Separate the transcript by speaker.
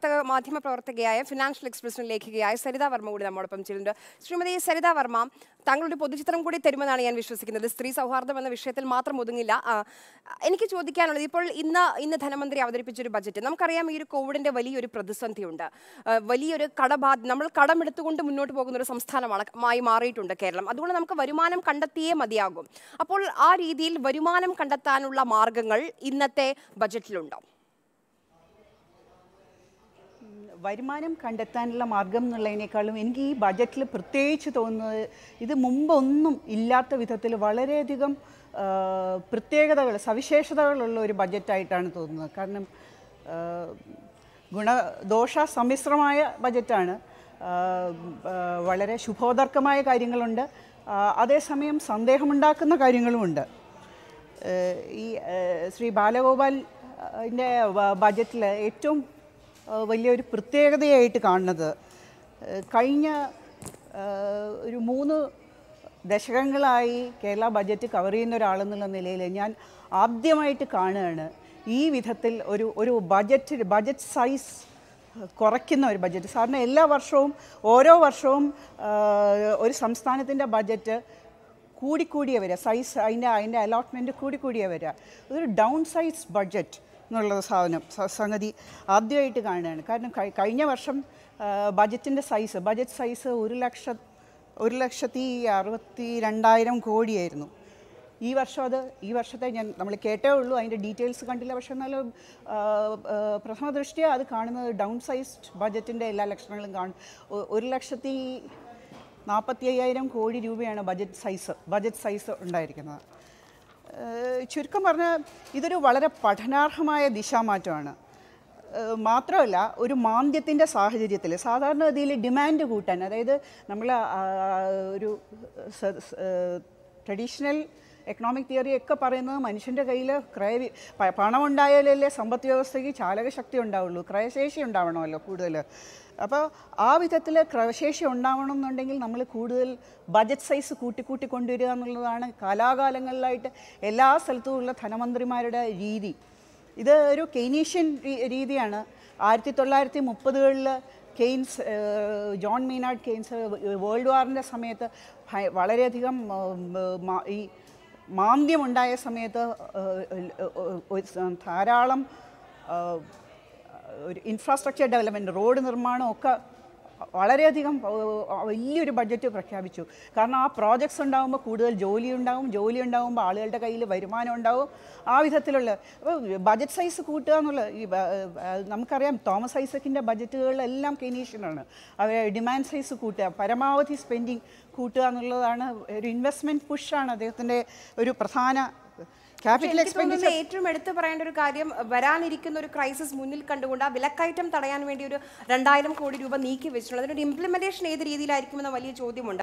Speaker 1: പ്രവർത്തക മാധ്യമ പ്രവർത്തകയായ ഫിനാൻഷ്യൽ എക്സ്പ്രസിന് ലേഖികയായ സരിത വർമ്മ കൂടി നമ്മോടൊപ്പം ചേരുന്നുണ്ട് ശ്രീമതി സരിത വർമ്മ താങ്കളുടെ പൊതുചിത്രം കൂടി തരുമെന്നാണ് ഞാൻ വിശ്വസിക്കുന്നത് സ്ത്രീ സൗഹാർദ്ദം എന്ന വിഷയത്തിൽ മാത്രം ഒതുങ്ങില്ല ആ, എനിക്ക് ചോദിക്കാനുള്ളത് ഇപ്പോൾ ഇന്ന് ഇന്ന് ധനമന്ത്രി അവതരിപ്പിച്ചൊരു ബജറ്റ് നമുക്കറിയാം ഈ ഒരു കോവിഡിന്റെ വലിയൊരു പ്രതിസന്ധിയുണ്ട് ആ, വലിയൊരു കടബാധ നമ്മൾ കടമെടുത്തുകൊണ്ട് മുന്നോട്ട് പോകുന്ന ഒരു സംസ്ഥാനമാണ് മായി മാറിയിട്ടുണ്ട് കേരളം അതുകൊണ്ട് നമുക്ക് വരുമാനം കണ്ടെത്തിയേ മതിയാകും അപ്പോൾ ആ രീതിയിൽ വരുമാനം കണ്ടെത്താനുള്ള മാർഗങ്ങൾ ഇന്നത്തെ ബജറ്റിലുണ്ടോ
Speaker 2: വരുമാനം കണ്ടെത്താനുള്ള മാർഗം എന്നുള്ളതിനേക്കാളും എനിക്ക് ഈ ബജറ്റിൽ പ്രത്യേകിച്ച് തോന്നുന്നത് ഇത് മുമ്പൊന്നും ഇല്ലാത്ത വിധത്തിൽ വളരെയധികം ആ, പ്രത്യേകതകൾ സവിശേഷതകളുള്ള ഒരു ബജറ്റായിട്ടാണ് തോന്നുന്നത് കാരണം ആ, ഗുണദോഷ സമ്മിശ്രമായ ബജറ്റാണ് ആ, ആ, വളരെ ശുഭോദർക്കമായ കാര്യങ്ങളുണ്ട് ആ, അതേസമയം സന്ദേഹമുണ്ടാക്കുന്ന കാര്യങ്ങളുമുണ്ട് ഏഹ് ഈ ഏഹ് ശ്രീ ബാലഗോപാലിൻ്റെ ബജറ്റിൽ ഏറ്റവും ഏഹ് വലിയൊരു പ്രത്യേകതയായിട്ട് കാണുന്നത് ഏഹ് കഴിഞ്ഞ ഏഹ് ഒരു മൂന്ന് ദശകങ്ങളായി കേരള ബജറ്റ് കവർ ചെയ്യുന്ന ഒരാളെന്നുള്ള നിലയിൽ ഞാൻ ആദ്യമായിട്ട് കാണുകയാണ് ഈ വിധത്തിൽ ഒരു ഒരു ബജറ്റ് ബജറ്റ് സൈസ് കുറയ്ക്കുന്ന ഒരു ബജറ്റ് സാറിന് എല്ലാ വർഷവും ഓരോ വർഷവും ഏഹ് ഒരു സംസ്ഥാനത്തിൻ്റെ ബജറ്റ് കൂടിക്കൂടിയ വരിക സൈസ് അതിൻ്റെ അതിൻ്റെ അലോട്ട്മെൻറ്റ് കൂടിക്കൂടിയ വരിക ഒരു ഡൗൺ സൈസ് ബഡ്ജറ്റ് എന്നുള്ള സാധനം സ- സംഗതി ആദ്യമായിട്ട് കാണുകയാണ് കാരണം കഴി- കഴിഞ്ഞ വർഷം ബജറ്റിൻ്റെ സൈസ് ബജറ്റ് സൈസ് ഒരു ലക്ഷ ഒരു ലക്ഷത്തി അറുപത്തി രണ്ടായിരം കോടിയായിരുന്നു ഈ വർഷം അത് ഈ വർഷത്തെ ഞാൻ നമ്മൾ കേട്ടേ ഉള്ളൂ അതിൻ്റെ ഡീറ്റെയിൽസ് കണ്ടില്ല പക്ഷെ എന്നാലും ആ, ആ, പ്രഥമ ദൃഷ്ടിയ അത് കാണുന്നത് ഡൗൺ സൈസ്ഡ് ബജറ്റിൻ്റെ എല്ലാ ലക്ഷണങ്ങളും കാണും ഒ- ഒരു ലക്ഷത്തി നാൽപ്പത്തി അയ്യായിരം കോടി രൂപയാണ് ബജറ്റ് സൈസ് ബജറ്റ് സൈസ് ഉണ്ടായിരിക്കുന്നത് ഏഹ് ചുരുക്കം പറഞ്ഞാൽ ഇതൊരു വളരെ പഠനാർഹമായ ദിശാമാറ്റമാണ് ഏഹ് മാത്രമല്ല ഒരു മാന്ദ്യത്തിൻ്റെ സാഹചര്യത്തിൽ സാധാരണഗതിയിൽ ഡിമാൻഡ് കൂട്ടാൻ അതായത് നമ്മൾ ഒരു ട്രഡീഷണൽ എക്കണോമിക് തിയറി ഒക്കെ പറയുന്നത് മനുഷ്യൻ്റെ കയ്യിൽ ക്രയ വി- പ- പണം ഉണ്ടായാലല്ലേ സമ്പദ് വ്യവസ്ഥയ്ക്ക് ചാലകശക്തി ഉണ്ടാവുള്ളൂ ക്രയശേഷി ഉണ്ടാവണമല്ലോ കൂടുതൽ അപ്പോൾ ആ വിധത്തിൽ ക്രയശേഷി ഉണ്ടാവണം എന്നുണ്ടെങ്കിൽ നമ്മൾ കൂടുതൽ ബജറ്റ് സൈസ് കൂട്ടിക്കൂട്ടി കൊണ്ടുവരിക എന്നുള്ളതാണ് കാലാകാലങ്ങളിലായിട്ട് എല്ലാ സ്ഥലത്തും ഉള്ള ധനമന്ത്രിമാരുടെ രീതി ഇത് ഒരു കെയ്നീഷ്യൻ രീ- രീതിയാണ് ആയിരത്തി തൊള്ളായിരത്തി മുപ്പതുകളിൽ കെയ്ൻസ് ഏഹ്, ജോൺ മീനാഡ് കെയ്ൻസ് വേൾഡ് വാറിൻ്റെ സമയത്ത് ഭയ- വളരെയധികം ഉം, മാ- ഈ മാന്ദ്യമുണ്ടായ സമയത്ത് ഏഹ്, ഏഹ്, ഒരു ധാരാളം ഏഹ്, ഒരു ഇൻഫ്രാസ്ട്രക്ചർ ഡെവലപ്മെൻറ്റ് റോഡ് നിർമ്മാണം ഒക്കെ വളരെയധികം ഏഹ്, വലിയൊരു ബഡ്ജറ്റ് പ്രഖ്യാപിച്ചു കാരണം ആ പ്രോജക്ട്സ് ഉണ്ടാകുമ്പോൾ കൂടുതൽ ജോലി ഉണ്ടാവും ജോലി ഉണ്ടാകുമ്പോൾ ആളുകളുടെ കയ്യിൽ വരുമാനം ഉണ്ടാവും ആ വിധത്തിലുള്ള അപ്പോൾ ബജറ്റ് സൈസ് കൂട്ടുക എന്നുള്ള ഈ ബ- ഏഹ്, നമുക്കറിയാം തോമസ് ഐസക്കിൻ്റെ ബജറ്റുകളിലെല്ലാം കെനീഷ്യനാണ് അവർ ഡിമാൻഡ് സൈസ് കൂട്ടുക പരമാവധി സ്പെൻഡിങ് കൂട്ടുക എന്നുള്ളതാണ് ഒരു ഇൻവെസ്റ്റ്മെൻറ്റ് പുഷാണ് അദ്ദേഹത്തിൻ്റെ ഒരു പ്രധാന ക്യാപിറ്റൽ
Speaker 1: എനിക്ക് തോന്നുന്നത്
Speaker 2: എക്സ്പെൻഡിച്ചർ
Speaker 1: ഏറ്റവും എടുത്തു പറയേണ്ട ഒരു കാര്യം വരാനിരിക്കുന്ന ഒരു ക്രൈസിസ് മുന്നിൽ കണ്ടുകൊണ്ട് ആ വിലക്കയറ്റം തടയാൻ വേണ്ടി ഒരു രണ്ടായിരം കോടി രൂപ നീക്കി വെച്ചിട്ടുണ്ട് അതിനൊരു ഇംപ്ലിമെന്റേഷൻ ഏത് രീതിയിലായിരിക്കുമെന്ന വലിയ ചോദ്യമുണ്ട്